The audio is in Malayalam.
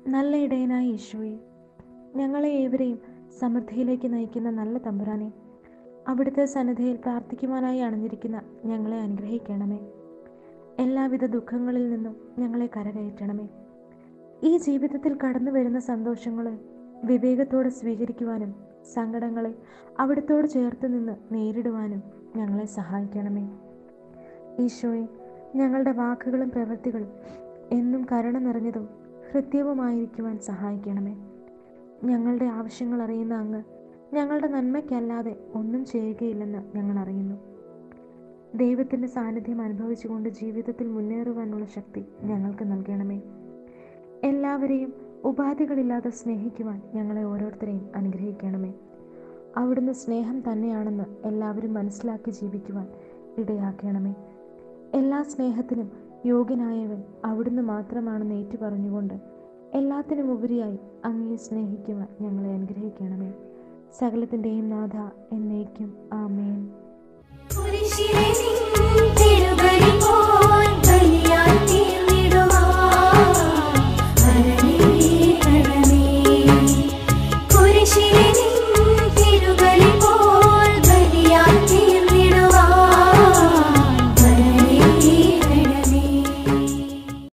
നല്ല ഇടയനായ യേശുവെ ഞങ്ങളെ ഏവരെയും സമൃദ്ധിയിലേക്ക് നയിക്കുന്ന നല്ല തമ്പുരാനെ അവിടുത്തെ സന്നിധിയിൽ പ്രാർത്ഥിക്കുവാനായി അണഞ്ഞിരിക്കുന്ന ഞങ്ങളെ അനുഗ്രഹിക്കണമേ എല്ലാവിധ ദുഃഖങ്ങളിൽ നിന്നും ഞങ്ങളെ കരകയറ്റണമേ ഈ ജീവിതത്തിൽ കടന്നു വരുന്ന സന്തോഷങ്ങളെ വിവേകത്തോടെ സ്വീകരിക്കുവാനും സങ്കടങ്ങളെ അവിടുത്തോട് ചേർത്ത് നിന്ന് നേരിടുവാനും ഞങ്ങളെ സഹായിക്കണമേ ഈശോയെ ഞങ്ങളുടെ വാക്കുകളും പ്രവൃത്തികളും എന്നും കരുണ നിറഞ്ഞതും ഹൃദ്യവുമായിരിക്കുവാൻ സഹായിക്കണമേ ഞങ്ങളുടെ ആവശ്യങ്ങൾ അറിയുന്ന അങ്ങ് ഞങ്ങളുടെ നന്മയ്ക്കല്ലാതെ ഒന്നും ചെയ്യുകയില്ലെന്ന് ഞങ്ങൾ അറിയുന്നു ദൈവത്തിൻ്റെ സാന്നിധ്യം അനുഭവിച്ചുകൊണ്ട് ജീവിതത്തിൽ മുന്നേറുവാനുള്ള ശക്തി ഞങ്ങൾക്ക് നൽകണമേ എല്ലാവരെയും ഉപാധികളില്ലാതെ സ്നേഹിക്കുവാൻ ഞങ്ങളെ ഓരോരുത്തരെയും അനുഗ്രഹിക്കണമേ അവിടുന്ന് സ്നേഹം തന്നെയാണെന്ന് എല്ലാവരും മനസ്സിലാക്കി ജീവിക്കുവാൻ ഇടയാക്കണമേ എല്ലാ സ്നേഹത്തിനും യോഗ്യനായവൻ അവിടുന്ന് മാത്രമാണെന്ന് ഏറ്റു പറഞ്ഞുകൊണ്ട് എല്ലാത്തിനും ഉപരിയായി അങ്ങയെ സ്നേഹിക്കുവാൻ ഞങ്ങളെ അനുഗ്രഹിക്കണമേ സകലത്തിൻ്റെയും നാഥ എന്നേക്കും